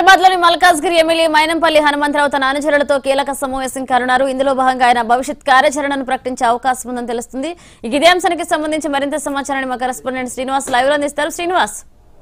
హైదరాబాద్ లోని మల్కాజ్గిరి ఎమ్మెల్యే మైనంపల్లి హనుమంతరావు తన అనుచరులతో కీలక సమావేశం కానున్నారు ఇందులో భాగంగా ఆయన భవిష్యత్ కార్యాచరణను ప్రకటించే అవకాశం ఉందని తెలుస్తుంది ఇక ఇదే అంశానికి సంబంధించి మరింత సమాచారాన్ని మా కరెస్పాండెంట్ శ్రీనివాస్ లైవ్ లో అందిస్తారు శ్రీనివాస్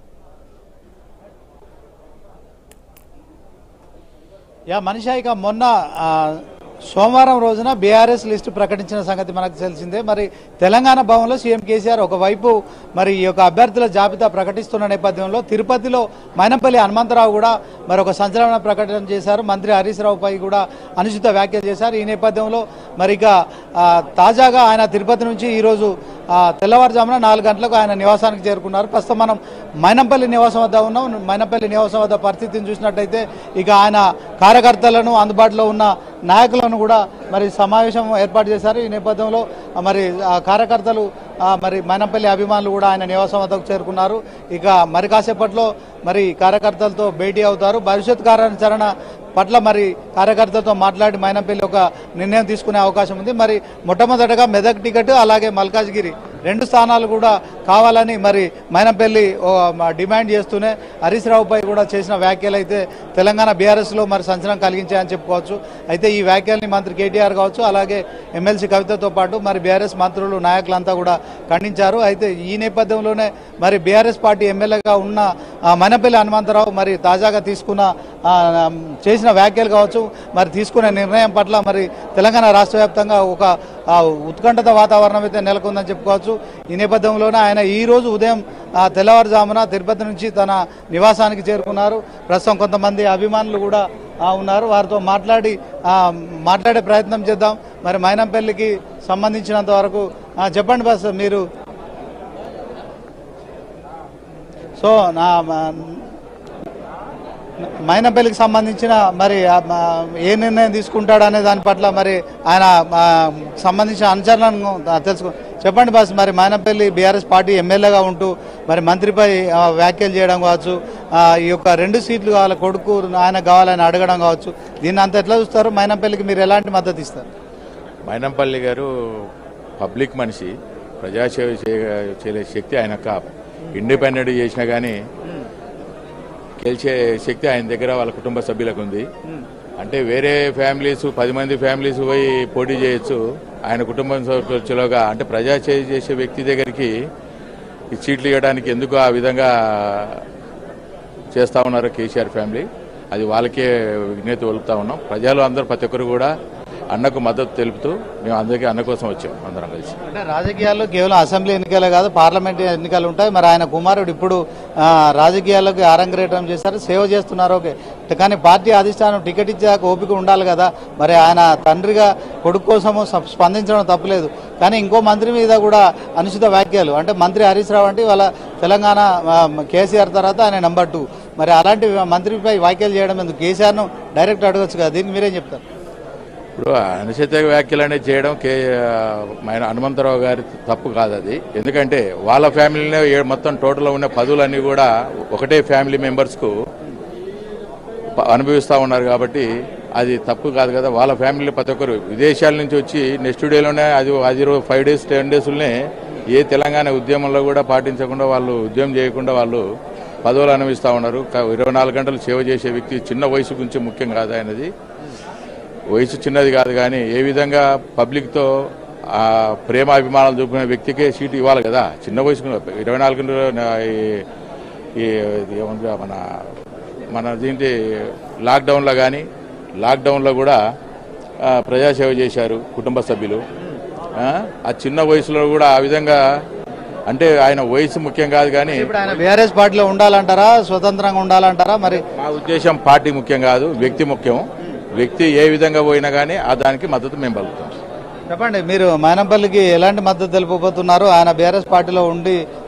యా మనిషా ఇక మొన్న ఆ, సోమవారం రోజున బీఆర్ఎస్ లిస్టు ప్రకటించిన సంగతి మనకు తెలిసిందే మరి తెలంగాణ భవన్లో సీఎం కేసీఆర్ ఒకవైపు మరి ఈ యొక్క అభ్యర్థుల జాబితా ప్రకటిస్తున్న నేపథ్యంలో తిరుపతిలో మైనంపల్లి హనుమంతరావు కూడా మరి ఒక సంచలన ప్రకటన చేశారు మంత్రి హరీష్ రావుపై కూడా అనుచిత వ్యాఖ్యలు చేశారు ఈ నేపథ్యంలో మరి ఇక ఆ, తాజాగా ఆయన తిరుపతి నుంచి ఈరోజు ఆ, తెల్లవారుజామున నాలుగు గంటలకు ఆయన నివాసానికి చేరుకున్నారు ప్రస్తుతం మనం మైనంపల్లి నివాసం వద్ద ఉన్నాం మైనంపల్లి నివాసం వద్ద పరిస్థితిని చూసినట్టయితే ఇక ఆయన కార్యకర్తలను అందుబాటులో ఉన్న నాయకులను కూడా మరి సమావేశం ఏర్పాటు చేశారు ఈ నేపథ్యంలో ఆ, మరి ఆ కార్యకర్తలు ఆ, మరి మైనంపల్లి అభిమానులు కూడా ఆయన నివాసం వద్దకు చేరుకున్నారు ఇక మరి కాసేపట్లో మరి కార్యకర్తలతో భేటీ అవుతారు భవిష్యత్ కార్యాచరణ పట్ల మరి కార్యకర్తలతో మాట్లాడి మైనంపల్లి ఒక నిర్ణయం తీసుకునే అవకాశం ఉంది మరి మొట్టమొదటగా మెదక్ టికెట్ అలాగే మల్కాజ్గిరి రెండు స్థానాలు కూడా కావాలని మరి మైనంపల్లి ఓ, మ- డిమాండ్ చేస్తూనే హరీష్ రావుపై కూడా చేసిన వ్యాఖ్యలు అయితే తెలంగాణ బీఆర్ఎస్లో మరి సంచలనం కలిగించాయని చెప్పుకోవచ్చు అయితే ఈ వ్యాఖ్యల్ని మంత్రి కేటీఆర్ కావచ్చు అలాగే ఎమ్మెల్సీ కవితతో పాటు మరి బీఆర్ఎస్ మంత్రులు నాయకులంతా కూడా ఖండించారు అయితే ఈ నేపథ్యంలోనే మరి బీఆర్ఎస్ పార్టీ ఎమ్మెల్యేగా ఉన్న ఆ, మైనపల్లి హనుమంతరావు మరి తాజాగా తీసుకున్న ఆ, చేసిన వ్యాఖ్యలు కావచ్చు మరి తీసుకునే నిర్ణయం పట్ల మరి తెలంగాణ రాష్ట్ర వ్యాప్తంగా ఒక ఆ, ఉత్కంఠత వాతావరణం అయితే నెలకొందని చెప్పుకోవచ్చు ఈ నేపథ్యంలోనే ఆయన ఈ రోజు ఉదయం ఆ, తెల్లవారుజామున తిరుపతి నుంచి తన నివాసానికి చేరుకున్నారు ప్రస్తుతం కొంతమంది అభిమానులు కూడా ఆ, ఉన్నారు వారితో మాట్లాడి ఆ, మాట్లాడే ప్రయత్నం చేద్దాం మరి మైనంపల్లికి సంబంధించినంత వరకు ఆ, చెప్పండి బస్ మీరు సో నా మా- మైనపల్లికి సంబంధించిన మరి ఆ, మా, ఏ నిర్ణయం తీసుకుంటాడు అనే దాని పట్ల మరి ఆయన ఆ, సంబంధించిన అనుచరులను ఆ, తెలుసుకో చెప్పండి బాస్ మరి మైనపల్లి బీఆర్ఎస్ పార్టీ ఎమ్మెల్యేగా ఉంటూ మరి మంత్రిపై ఆ, వ్యాఖ్యలు చేయడం కావచ్చు ఆ, ఈ యొక్క రెండు సీట్లు కావాలి కొడుకు ఆయన కావాలని అడగడం కావచ్చు దీన్ని అంత ఎట్లా చూస్తారు మైనపల్లికి మీరు ఎలాంటి మద్దతు ఇస్తారు మైనంపల్లి గారు పబ్లిక్ మనిషి ప్రజాసేవ చేయ- చేయలే శక్తి ఆయన కా ఇండిపెండెంట్ చేసినా కానీ గెలిచే శక్తి ఆయన దగ్గర వాళ్ళ కుటుంబ సభ్యులకు ఉంది అంటే వేరే ఫ్యామిలీస్ పది మంది ఫ్యామిలీస్ పోయి పోటీ చేయొచ్చు ఆయన కుటుంబం సభ్యులుగా అంటే ప్రజాసేవ చేసే వ్యక్తి దగ్గరికి ఈ సీట్లు ఇవ్వడానికి ఎందుకు ఆ విధంగా చేస్తా ఉన్నారు కేసీఆర్ ఫ్యామిలీ అది వాళ్ళకే విజ్ఞత వలుపుతా ఉన్నాం ప్రజలు అందరూ ప్రతి ఒక్కరు కూడా అన్నకు మద్దతు తెలుపుతూ మేము అందరికీ అన్న కోసం వచ్చాం అందరం కలిసి అంటే రాజకీయాల్లో కేవలం అసెంబ్లీ ఎన్నికలే కాదు పార్లమెంట్ ఎన్నికలు ఉంటాయి మరి ఆయన కుమారుడు ఇప్పుడు ఆ, రాజకీయాల్లోకి ఆరంగరేటం చేశారు సేవ చేస్తున్నారు ఓకే కానీ పార్టీ అధిష్టానం టికెట్ ఇచ్చాక ఓపిక ఉండాలి కదా మరి ఆయన తండ్రిగా కొడుకు కోసము స- స్పందించడం తప్పులేదు కానీ ఇంకో మంత్రి మీద కూడా అనుచిత వ్యాఖ్యలు అంటే మంత్రి హరీష్ రావు అంటే వాళ్ళ తెలంగాణ ఆ, కేసీఆర్ తర్వాత ఆయన నెంబర్ టూ మరి అలాంటి మంత్రిపై వ్యాఖ్యలు చేయడం ఎందుకు కేసీఆర్ను డైరెక్ట్ అడగచ్చు కదా దీనికి మీరేం చెప్తారు ఇప్పుడు అనుచిత వ్యాఖ్యలు అనేది చేయడం కే ఆయన హనుమంతరావు గారి తప్పు కాదు అది ఎందుకంటే వాళ్ళ ఫ్యామిలీలో ఏ- మొత్తం టోటల్ ఉన్న పదులన్నీ కూడా ఒకటే ఫ్యామిలీ మెంబర్స్కు ప- అనుభవిస్తూ ఉన్నారు కాబట్టి అది తప్పు కాదు కదా వాళ్ళ ఫ్యామిలీలో ప్రతి ఒక్కరు విదేశాల నుంచి వచ్చి నెక్స్ట్ డేలోనే అది అది ఫైవ్ డేస్ టెన్ డేస్లోనే ఏ తెలంగాణ ఉద్యమంలో కూడా పాటించకుండా వాళ్ళు ఉద్యమం చేయకుండా వాళ్ళు పదవులు అనుభవిస్తూ ఉన్నారు క- ఇరవై నాలుగు గంటలు సేవ చేసే వ్యక్తి చిన్న వయసు గురించి ముఖ్యం కాదు ఆయనది వయసు చిన్నది కాదు కానీ ఏ విధంగా పబ్లిక్తో ఆ ప్రేమ అభిమానాలు చూపుకునే వ్యక్తికే సీటు ఇవ్వాలి కదా చిన్న వయసు ఇరవై నాలుగు ఈ- ఈ ఇది ఏముంది మన మన దీంట్లో లాక్డౌన్లో కానీ లాక్డౌన్లో కూడా ఆ, ప్రజాసేవ చేశారు కుటుంబ సభ్యులు ఆ, ఆ చిన్న వయసులో కూడా ఆ విధంగా అంటే ఆయన వయసు ముఖ్యం కాదు కానీ ఇప్పుడు ఆయన బీఆర్ఎస్ పార్టీలో ఉండాలంటారా స్వతంత్రంగా ఉండాలంటారా మరి మా ఉద్దేశం పార్టీ ముఖ్యం కాదు వ్యక్తి ముఖ్యం వ్యక్తి ఏ విధంగా పోయినా కానీ ఆ దానికి మద్దతు మేము పలుకుతాం చెప్పండి మీరు మైనంపల్లికి ఎలాంటి మద్దతు తెలుపబోతున్నారు ఆయన బీఆర్ఎస్ పార్టీలో ఉండి